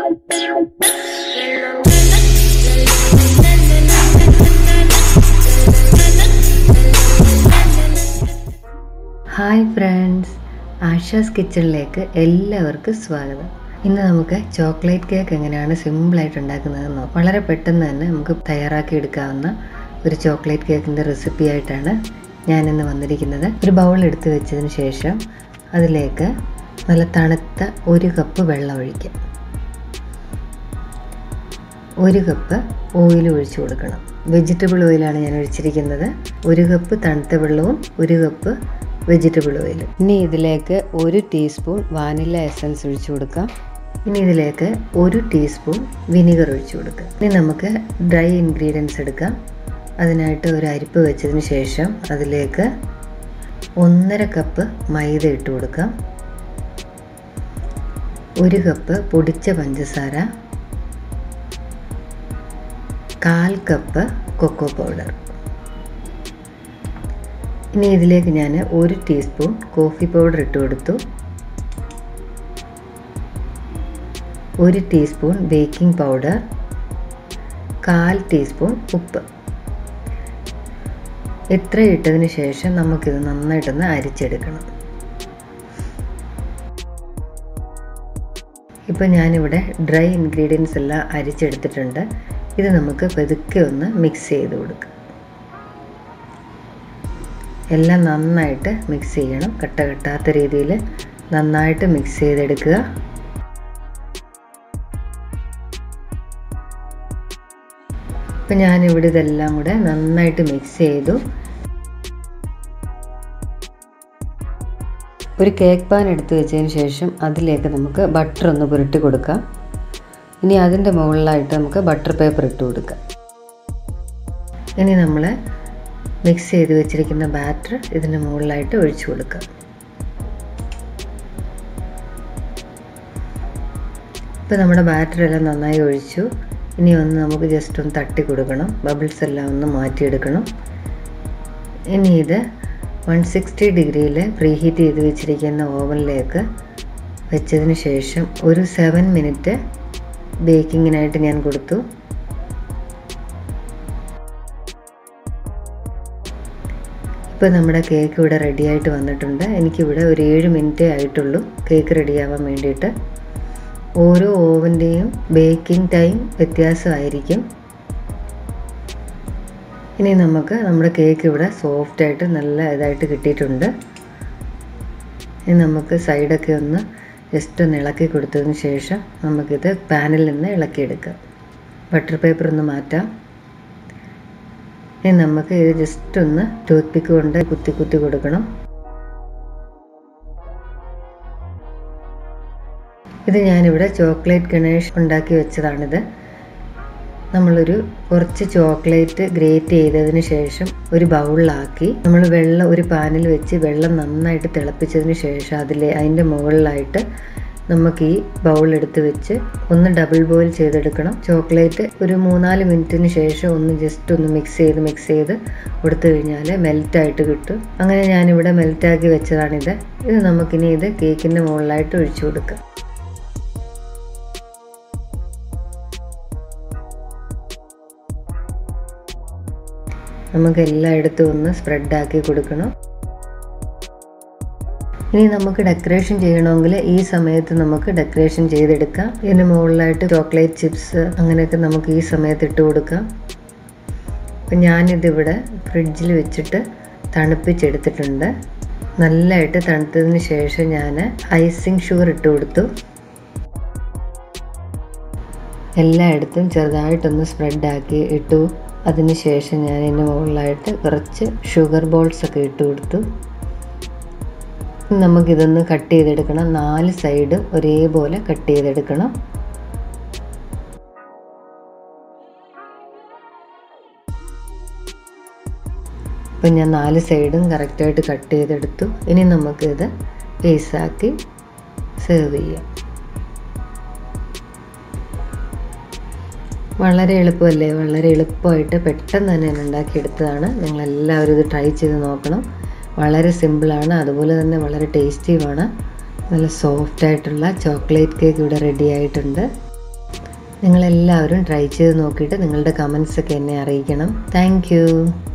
hi friends Asha's കിച്ചണിലേക്ക് എല്ലാവർക്കും സ്വാഗതം ഇന്ന് നമുക്ക് ചോക്ലേറ്റ് കേക്ക് എങ്ങനെയാണ് സിമ്പിളായിട്ട് ഉണ്ടാക്കുന്നതെന്ന് നോക്കാം വളരെ പെട്ടെന്ന് തന്നെ നമുക്ക് തയ്യാറാക്കി എടുക്കാവുന്ന ഒരു ചോക്ലേറ്റ് കേക്കിൻ്റെ റെസിപ്പി ആയിട്ടാണ് ഞാനിന്ന് വന്നിരിക്കുന്നത് ഒരു ബൗൾ എടുത്ത് വെച്ചതിന് ശേഷം അതിലേക്ക് നല്ല തണുത്ത ഒരു കപ്പ് വെള്ളം ഒഴിക്കാം ഒരു കപ്പ് ഓയിൽ ഒഴിച്ചു കൊടുക്കണം വെജിറ്റബിൾ ഓയിലാണ് ഞാൻ ഒഴിച്ചിരിക്കുന്നത് ഒരു കപ്പ് തണുത്ത വെള്ളവും ഒരു കപ്പ് വെജിറ്റബിൾ ഓയിലും ഇനി ഇതിലേക്ക് ഒരു ടീസ്പൂൺ വാനില എസൻസ് ഒഴിച്ചു കൊടുക്കാം ഇനി ഇതിലേക്ക് ഒരു ടീസ്പൂൺ വിനിഗർ ഒഴിച്ചു കൊടുക്കാം ഇനി നമുക്ക് ഡ്രൈ ഇൻഗ്രീഡിയൻസ് എടുക്കാം അതിനായിട്ട് ഒരു അരിപ്പ് വെച്ചതിന് ശേഷം അതിലേക്ക് ഒന്നര കപ്പ് മൈദ ഇട്ട് കൊടുക്കാം ഒരു കപ്പ് പൊടിച്ച പഞ്ചസാര കാൽ കപ്പ് കൊക്കോ പൗഡർ ഇനി ഇതിലേക്ക് ഞാൻ ഒരു ടീസ്പൂൺ കോഫി പൗഡർ ഇട്ട് കൊടുത്തു ഒരു ടീസ്പൂൺ ബേക്കിംഗ് പൗഡർ കാൽ ടീസ്പൂൺ ഉപ്പ് ഇത്ര ഇട്ടതിന് ശേഷം നമുക്കിത് നന്നായിട്ടൊന്ന് അരിച്ചെടുക്കണം ഇപ്പോൾ ഞാനിവിടെ ഡ്രൈ ഇൻഗ്രീഡിയൻസ് എല്ലാം അരിച്ചെടുത്തിട്ടുണ്ട് ഇത് നമുക്ക് പതുക്കെ ഒന്ന് മിക്സ് ചെയ്ത് കൊടുക്കാം എല്ലാം നന്നായിട്ട് മിക്സ് ചെയ്യണം കട്ട കെട്ടാത്ത രീതിയിൽ നന്നായിട്ട് മിക്സ് ചെയ്തെടുക്കുക ഇപ്പം ഞാനിവിടെ ഇതെല്ലാം കൂടെ നന്നായിട്ട് മിക്സ് ചെയ്തു ഒരു കേക്ക് പാൻ എടുത്ത് വെച്ചതിന് ശേഷം അതിലേക്ക് നമുക്ക് ബട്ടർ ഒന്ന് പുരട്ടി കൊടുക്കാം ഇനി അതിൻ്റെ മുകളിലായിട്ട് നമുക്ക് ബട്ടർ പേപ്പർ ഇട്ട് കൊടുക്കാം ഇനി നമ്മൾ മിക്സ് ചെയ്ത് വെച്ചിരിക്കുന്ന ബാറ്റർ ഇതിൻ്റെ മുകളിലായിട്ട് ഒഴിച്ചു കൊടുക്കാം ഇപ്പോൾ നമ്മുടെ ബാറ്റർ എല്ലാം നന്നായി ഒഴിച്ചു ഇനി ഒന്ന് നമുക്ക് ജസ്റ്റ് ഒന്ന് തട്ടി കൊടുക്കണം ബബിൾസ് എല്ലാം ഒന്ന് മാറ്റിയെടുക്കണം ഇനി ഇത് വൺ സിക്സ്റ്റി ഡിഗ്രിയിൽ പ്രീ ഹീറ്റ് ചെയ്ത് വെച്ചിരിക്കുന്ന ഓവനിലേക്ക് വെച്ചതിന് ശേഷം ഒരു സെവൻ മിനിറ്റ് ബേക്കിങ്ങിനായിട്ട് ഞാൻ കൊടുത്തു ഇപ്പോൾ നമ്മുടെ കേക്ക് ഇവിടെ റെഡി ആയിട്ട് വന്നിട്ടുണ്ട് എനിക്കിവിടെ ഒരു ഏഴ് മിനിറ്റേ ആയിട്ടുള്ളൂ കേക്ക് റെഡിയാവാൻ വേണ്ടിയിട്ട് ഓരോ ഓവൻ്റെയും ബേക്കിംഗ് ടൈം വ്യത്യാസമായിരിക്കും ഇനി നമുക്ക് നമ്മുടെ കേക്ക് ഇവിടെ സോഫ്റ്റായിട്ട് നല്ല ഇതായിട്ട് കിട്ടിയിട്ടുണ്ട് ഇനി നമുക്ക് സൈഡൊക്കെ ഒന്ന് ജസ്റ്റ് ഒന്ന് ഇളക്കി കൊടുത്തതിന് ശേഷം നമുക്കിത് പാനിൽ നിന്ന് ഇളക്കിയെടുക്കാം ബട്ടർ പേപ്പർ ഒന്ന് മാറ്റാം ഇനി നമുക്ക് ഇത് ജസ്റ്റ് ഒന്ന് ടൂത്ത് പിക്ക് കൊണ്ട് കുത്തി കുത്തി കൊടുക്കണം ഇത് ഞാനിവിടെ ചോക്ലേറ്റ് ഗണേഷ് ഉണ്ടാക്കി വെച്ചതാണിത് നമ്മളൊരു കുറച്ച് ചോക്ലേറ്റ് ഗ്രേറ്റ് ചെയ്തതിന് ശേഷം ഒരു ബൗളിലാക്കി നമ്മൾ വെള്ളം ഒരു പാനിൽ വെച്ച് വെള്ളം നന്നായിട്ട് തിളപ്പിച്ചതിന് ശേഷം അതിൽ അതിൻ്റെ മുകളിലായിട്ട് നമുക്ക് ഈ ബൗൾ എടുത്ത് വെച്ച് ഒന്ന് ഡബിൾ ബോയിൽ ചെയ്തെടുക്കണം ചോക്ലേറ്റ് ഒരു മൂന്നാല് മിനിറ്റിന് ശേഷം ഒന്ന് ജസ്റ്റ് ഒന്ന് മിക്സ് ചെയ്ത് മിക്സ് ചെയ്ത് കൊടുത്തു കഴിഞ്ഞാൽ മെൽറ്റായിട്ട് കിട്ടും അങ്ങനെ ഞാനിവിടെ മെൽറ്റാക്കി വെച്ചതാണിത് ഇത് നമുക്കിനി ഇത് കേക്കിൻ്റെ മുകളിലായിട്ട് ഒഴിച്ചു കൊടുക്കാം നമുക്ക് എല്ലായിടത്തും ഒന്ന് സ്പ്രെഡാക്കി കൊടുക്കണം ഇനി നമുക്ക് ഡെക്കറേഷൻ ചെയ്യണമെങ്കിൽ ഈ സമയത്ത് നമുക്ക് ഡെക്കറേഷൻ ചെയ്തെടുക്കാം ഇതിന് മുകളിലായിട്ട് ചോക്ലേറ്റ് ചിപ്സ് അങ്ങനെയൊക്കെ നമുക്ക് ഈ സമയത്ത് ഇട്ട് കൊടുക്കാം അപ്പം ഞാനിതിവിടെ ഫ്രിഡ്ജിൽ വെച്ചിട്ട് തണുപ്പിച്ചെടുത്തിട്ടുണ്ട് നല്ലതായിട്ട് തണുത്തതിന് ശേഷം ഞാൻ ഐസിങ് ഷുഗർ ഇട്ട് കൊടുത്തു എല്ലായിടത്തും ചെറുതായിട്ടൊന്ന് സ്പ്രെഡാക്കി ഇട്ടു അതിനുശേഷം ഞാൻ ഇതിന് മുകളിലായിട്ട് കുറച്ച് ഷുഗർ ബോൾസ് ഒക്കെ ഇട്ട് കൊടുത്തു നമുക്കിതൊന്ന് കട്ട് ചെയ്തെടുക്കണം നാല് സൈഡും ഒരേപോലെ കട്ട് ചെയ്തെടുക്കണം ഇപ്പം ഞാൻ നാല് സൈഡും കറക്റ്റായിട്ട് കട്ട് ചെയ്തെടുത്തു ഇനി നമുക്കിത് പീസാക്കി സെർവ് ചെയ്യാം വളരെ എളുപ്പമല്ലേ വളരെ എളുപ്പമായിട്ട് പെട്ടെന്ന് തന്നെ ഞാൻ ഉണ്ടാക്കിയെടുത്തതാണ് നിങ്ങളെല്ലാവരും ഇത് ട്രൈ ചെയ്ത് നോക്കണം വളരെ സിമ്പിളാണ് അതുപോലെ തന്നെ വളരെ ടേസ്റ്റിയുമാണ് നല്ല സോഫ്റ്റ് ആയിട്ടുള്ള ചോക്ലേറ്റ് കേക്ക് ഇവിടെ റെഡി ആയിട്ടുണ്ട് നിങ്ങളെല്ലാവരും ട്രൈ ചെയ്ത് നോക്കിയിട്ട് നിങ്ങളുടെ കമൻസ് ഒക്കെ എന്നെ അറിയിക്കണം താങ്ക്